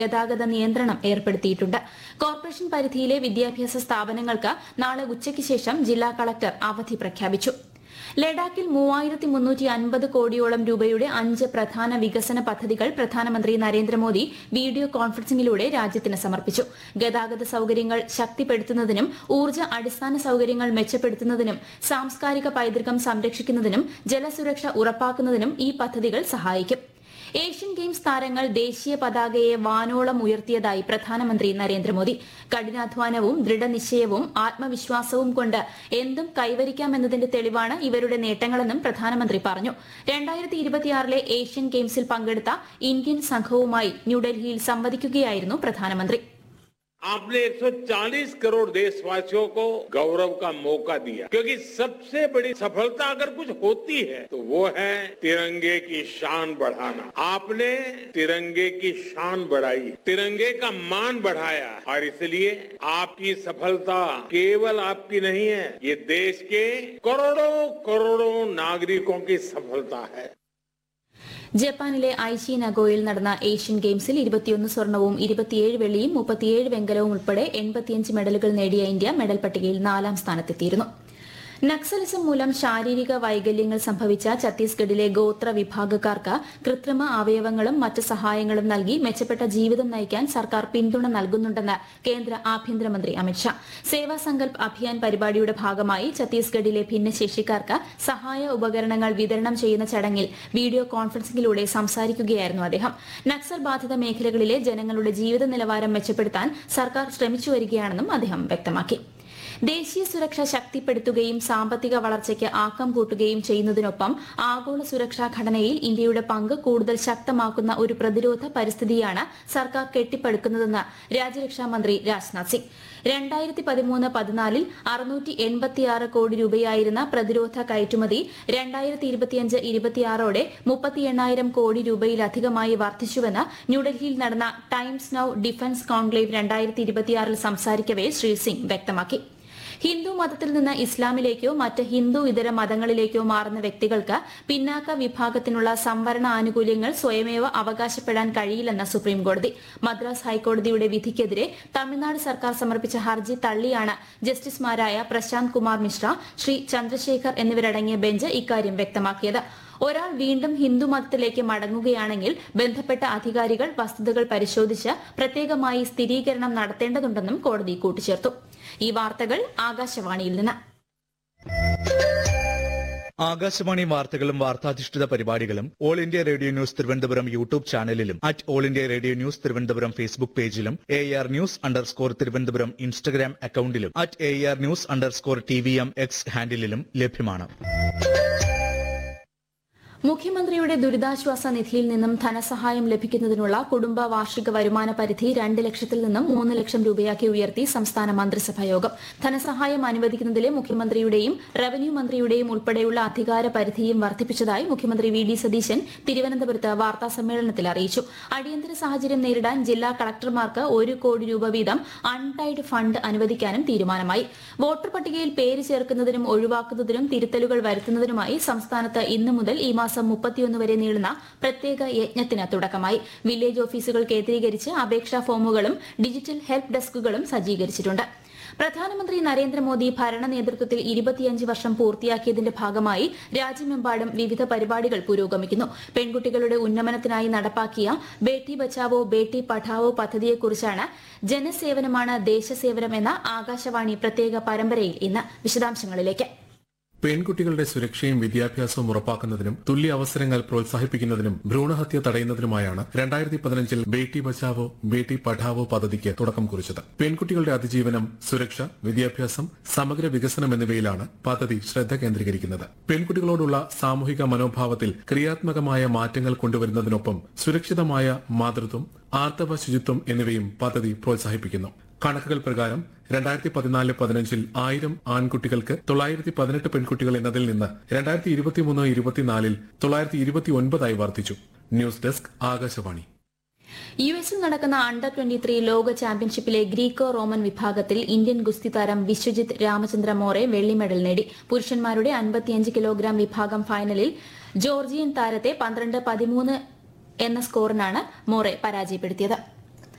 ഗതാഗത നിയന്ത്രണം ഏർപ്പെടുത്തിയിട്ടുണ്ട് കോർപ്പറേഷൻ പരിധിയിലെ വിദ്യാഭ്യാസ സ്ഥാപനങ്ങൾക്ക് നാളെ ഉച്ചയ്ക്ക് ശേഷം ജില്ലാ കളക്ടർ അവധി പ്രഖ്യാപിച്ചു ലഡാക്കിൽ മൂവായിരത്തി മുന്നൂറ്റി അൻപത് കോടിയോളം രൂപയുടെ അഞ്ച് പ്രധാന വികസന പദ്ധതികൾ പ്രധാനമന്ത്രി നരേന്ദ്രമോദി വീഡിയോ കോൺഫറൻസിംഗിലൂടെ രാജ്യത്തിന് സമർപ്പിച്ചു ഗതാഗത സൌകര്യങ്ങൾ ശക്തിപ്പെടുത്തുന്നതിനും ഊർജ്ജ അടിസ്ഥാന സൌകര്യങ്ങൾ മെച്ചപ്പെടുത്തുന്നതിനും സാംസ്കാരിക പൈതൃകം സംരക്ഷിക്കുന്നതിനും ജലസുരക്ഷ ഉറപ്പാക്കുന്നതിനും ഈ പദ്ധതികൾ സഹായിക്കും ഏഷ്യൻ ഗെയിംസ് താരങ്ങൾ ദേശീയ പതാകയെ വാനോളം ഉയർത്തിയതായി പ്രധാനമന്ത്രി നരേന്ദ്രമോദി കഠിനാധ്വാനവും ദൃഢനിശ്ചയവും ആത്മവിശ്വാസവും കൊണ്ട് എന്തും കൈവരിക്കാമെന്നതിന്റെ തെളിവാണ് ഇവരുടെ നേട്ടങ്ങളെന്നും പ്രധാനമന്ത്രി പറഞ്ഞു രണ്ടായിരത്തി ഇരുപത്തിയാറിലെ ഏഷ്യൻ ഗെയിംസിൽ പങ്കെടുത്ത ഇന്ത്യൻ സംഘവുമായി ന്യൂഡൽഹിയിൽ സംവദിക്കുകയായിരുന്നു പ്രധാനമന്ത്രി आपने 140 करोड़ देशवासियों को गौरव का मौका दिया क्योंकि सबसे बड़ी सफलता अगर कुछ होती है तो वो है तिरंगे की शान बढ़ाना आपने तिरंगे की शान बढ़ाई तिरंगे का मान बढ़ाया और इसलिए आपकी सफलता केवल आपकी नहीं है ये देश के करोड़ों करोड़ों नागरिकों की सफलता है ജപ്പാനിലെ ഐഷി നഗോയിൽ നടന്ന ഏഷ്യൻ ഗെയിംസിൽ ഇരുപത്തിയൊന്ന് സ്വർണവും ഇരുപത്തിയേഴ് വെള്ളിയും മുപ്പത്തിയേഴ് വെങ്കലവും ഉൾപ്പെടെ എൺപത്തിയഞ്ച് മെഡലുകൾ നേടിയ ഇന്ത്യ മെഡൽ പട്ടികയിൽ നാലാം സ്ഥാനത്തെത്തിയിരുന്നു നക്സലിസം മൂലം ശാരീരിക വൈകല്യങ്ങൾ സംഭവിച്ച ഛത്തീസ്ഗഡിലെ ഗോത്ര വിഭാഗക്കാർക്ക് കൃത്രിമ അവയവങ്ങളും മറ്റ് സഹായങ്ങളും നൽകി മെച്ചപ്പെട്ട ജീവിതം നയിക്കാൻ സർക്കാർ പിന്തുണ നൽകുന്നുണ്ടെന്ന് കേന്ദ്ര ആഭ്യന്തരമന്ത്രി അമിത്ഷാ സേവാ സങ്കൽപ് അഭിയാൻ പരിപാടിയുടെ ഭാഗമായി ഛത്തീസ്ഗഡിലെ ഭിന്നശേഷിക്കാർക്ക് സഹായ ഉപകരണങ്ങൾ വിതരണം ചെയ്യുന്ന ചടങ്ങിൽ വീഡിയോ കോൺഫറൻസിംഗിലൂടെ സംസാരിക്കുകയായിരുന്നു അദ്ദേഹം നക്സൽ ബാധിത മേഖലകളിലെ ജനങ്ങളുടെ ജീവിത നിലവാരം മെച്ചപ്പെടുത്താൻ സർക്കാർ ശ്രമിച്ചു വരികയാണെന്നും അദ്ദേഹം വ്യക്തമാക്കി ദേശീയ സുരക്ഷ ശക്തിപ്പെടുത്തുകയും സാമ്പത്തിക വളർച്ചയ്ക്ക് ആക്കം കൂട്ടുകയും ചെയ്യുന്നതിനൊപ്പം ആഗോള സുരക്ഷാ ഘടനയിൽ ഇന്ത്യയുടെ പങ്ക് കൂടുതൽ ശക്തമാക്കുന്ന ഒരു പ്രതിരോധ പരിസ്ഥിതിയാണ് സർക്കാർ കെട്ടിപ്പടുക്കുന്നതെന്ന് രാജ്യരക്ഷാ മന്ത്രി രാജ്നാഥ് സിംഗ് രണ്ടായിരത്തി പതിമൂന്ന് പതിനാലിൽ അറുന്നൂറ്റി എൺപത്തിയാറ് കോടി രൂപയായിരുന്ന പ്രതിരോധ കയറ്റുമതി രണ്ടായിരത്തി ഇരുപത്തിയഞ്ച് ഇരുപത്തിയാറോടെ മുപ്പത്തി എണ്ണായിരം കോടി രൂപയിലധികമായി വർദ്ധിച്ചുവെന്ന് ന്യൂഡൽഹിയിൽ നടന്ന ടൈംസ് നൌ ഡിഫൻസ് കോൺക്ലേവ് രണ്ടായിരത്തി ഇരുപത്തിയാറിൽ സംസാരിക്കവെ ശ്രീ സിംഗ് വ്യക്തമാക്കി ഹിന്ദു മതത്തിൽ നിന്ന് ഇസ്ലാമിലേക്കോ മറ്റ് ഹിന്ദു ഇതര മതങ്ങളിലേക്കോ മാറുന്ന വ്യക്തികൾക്ക് പിന്നാക്ക വിഭാഗത്തിനുള്ള സംവരണ ആനുകൂല്യങ്ങൾ സ്വയമേവ അവകാശപ്പെടാൻ കഴിയില്ലെന്ന് സുപ്രീംകോടതി മദ്രാസ് ഹൈക്കോടതിയുടെ വിധിക്കെതിരെ തമിഴ്നാട് സർക്കാർ സമർപ്പിച്ച ഹർജി തള്ളിയാണ് ജസ്റ്റിസുമാരായ പ്രശാന്ത് കുമാർ മിശ്ര ശ്രീ ചന്ദ്രശേഖർ എന്നിവരടങ്ങിയ ബെഞ്ച് ഇക്കാര്യം വ്യക്തമാക്കിയത് ഒരാൾ വീണ്ടും ഹിന്ദു മതത്തിലേക്ക് മടങ്ങുകയാണെങ്കിൽ ബന്ധപ്പെട്ട അധികാരികൾ വസ്തുതകൾ പരിശോധിച്ച് പ്രത്യേകമായി സ്ഥിരീകരണം നടത്തേണ്ടതുണ്ടെന്നും കോടതി കൂട്ടിച്ചേർത്തു ഈ വാർത്തകൾ ആകാശവാണിയിൽ നിന്ന് ആകാശവാണി വാർത്തകളും വാർത്താധിഷ്ഠിത പരിപാടികളും all India radio news Thiruvananthapuram YouTube ചാനലിലും at all India radio news Thiruvananthapuram Facebook പേജിലും A R news underscore Thiruvananthapuram Instagram അക്കൌണ്ടിലും at A R news underscore T V M X ഹാൻഡിലും ലഭ്യമാണ് മുഖ്യമന്ത്രിയുടെ ദുരിതാശ്വാസ നിധിയിൽ നിന്നും ധനസഹായം ലഭിക്കുന്നതിനുള്ള കുടുംബ വാർഷിക വരുമാന പരിധി രണ്ട് ലക്ഷത്തിൽ നിന്നും മൂന്ന് ലക്ഷം രൂപയാക്കി ഉയർത്തി സംസ്ഥാന മന്ത്രിസഭാ യോഗം ധനസഹായം അനുവദിക്കുന്നതിലെ മുഖ്യമന്ത്രിയുടെയും റവന്യൂ മന്ത്രിയുടെയും ഉൾപ്പെടെയുള്ള അധികാര പരിധിയും വർദ്ധിപ്പിച്ചതായി മുഖ്യമന്ത്രി വി ഡി സതീശൻ തിരുവനന്തപുരത്ത് വാർത്താ സമ്മേളനത്തിൽ അറിയിച്ചു അടിയന്തര സാഹചര്യം നേരിടാൻ ജില്ലാ കളക്ടർമാർക്ക് ഒരു കോടി രൂപ വീതം അൺടൈഡ് ഫണ്ട് അനുവദിക്കാനും തീരുമാനമായി വോട്ടർ പട്ടികയിൽ പേര് ചേർക്കുന്നതിനും ഒഴിവാക്കുന്നതിനും തിരുത്തലുകൾ വരുത്തുന്നതിനുമായി സംസ്ഥാനത്ത് ഇന്നു മുതൽ ഈ മാസം മുപ്പത്തിയൊന്ന് വരെ നീളുന്ന പ്രത്യേക യജ്ഞത്തിന് തുടക്കമായി വില്ലേജ് ഓഫീസുകൾ കേന്ദ്രീകരിച്ച് അപേക്ഷാ ഫോമുകളും ഡിജിറ്റൽ ഹെൽപ്പ് ഡെസ്കുകളും സജ്ജീകരിച്ചിട്ടുണ്ട് പ്രധാനമന്ത്രി നരേന്ദ്രമോദി ഭരണ നേതൃത്വത്തിൽ ഇരുപത്തിയഞ്ച് വർഷം പൂർത്തിയാക്കിയതിന്റെ ഭാഗമായി രാജ്യമെമ്പാടും വിവിധ പരിപാടികൾ പുരോഗമിക്കുന്നു പെൺകുട്ടികളുടെ ഉന്നമനത്തിനായി നടപ്പാക്കിയ ബേട്ടി ബച്ചാവോ ബേട്ടി പഠാവോ പദ്ധതിയെക്കുറിച്ചാണ് ജനസേവനമാണ് ദേശസേവനം എന്ന ആകാശവാണി പ്രത്യേക പരമ്പരയിൽ ഇന്ന് വിശദാംശങ്ങളിലേക്ക് പെൺകുട്ടികളുടെ സുരക്ഷയും വിദ്യാഭ്യാസവും ഉറപ്പാക്കുന്നതിനും തുല്യ അവസരങ്ങൾ പ്രോത്സാഹിപ്പിക്കുന്നതിനും ഭ്രൂണഹത്യ തടയുന്നതിനുമായാണ് രണ്ടായിരത്തി പതിനഞ്ചിൽ ബേട്ടി ബച്ചാവോ ബേട്ടി പഠാവോ പദ്ധതിക്ക് തുടക്കം കുറിച്ചത് പെൺകുട്ടികളുടെ അതിജീവനം സുരക്ഷ വിദ്യാഭ്യാസം സമഗ്ര വികസനം എന്നിവയിലാണ് പദ്ധതി ശ്രദ്ധ കേന്ദ്രീകരിക്കുന്നത് പെൺകുട്ടികളോടുള്ള സാമൂഹിക മനോഭാവത്തിൽ ക്രിയാത്മകമായ മാറ്റങ്ങൾ കൊണ്ടുവരുന്നതിനൊപ്പം സുരക്ഷിതമായ മാതൃത്വം ആർത്തവ ശുചിത്വം എന്നിവയും പദ്ധതി പ്രോത്സാഹിപ്പിക്കുന്നു കണക്കുകൾ പ്രകാരം രണ്ടായിരത്തി പതിനാല് പതിനഞ്ചിൽ ആയിരം ആൺകുട്ടികൾക്ക് തൊള്ളായിരത്തി പതിനെട്ട് പെൺകുട്ടികൾ എന്നതിൽ നിന്ന് രണ്ടായിരത്തി ഇരുപത്തിമൂന്ന് ഇരുപത്തിനാലിൽ തൊള്ളായിരത്തി ഇരുപത്തി ഒൻപതായി വർദ്ധിച്ചു ന്യൂസ് ഡെസ്ക് ആകാശവാണി യു എസിൽ നടക്കുന്ന അണ്ടർ ട്വന്റി ത്രീ ലോക ചാമ്പ്യൻഷിപ്പിലെ ഗ്രീക്കോ റോമൻ വിഭാഗത്തിൽ ഇന്ത്യൻ ഗുസ്തി താരം വിശ്വജിത് രാമചന്ദ്ര മോറെ വെള്ളി മെഡൽ നേടി പുരുഷന്മാരുടെ അൻപത്തിയഞ്ച് കിലോഗ്രാം വിഭാഗം ഫൈനലിൽ ജോർജിയൻ താരത്തെ പന്ത്രണ്ട് പതിമൂന്ന് എന്ന സ്കോറിനാണ് മോറെ പരാജയപ്പെടുത്തിയത്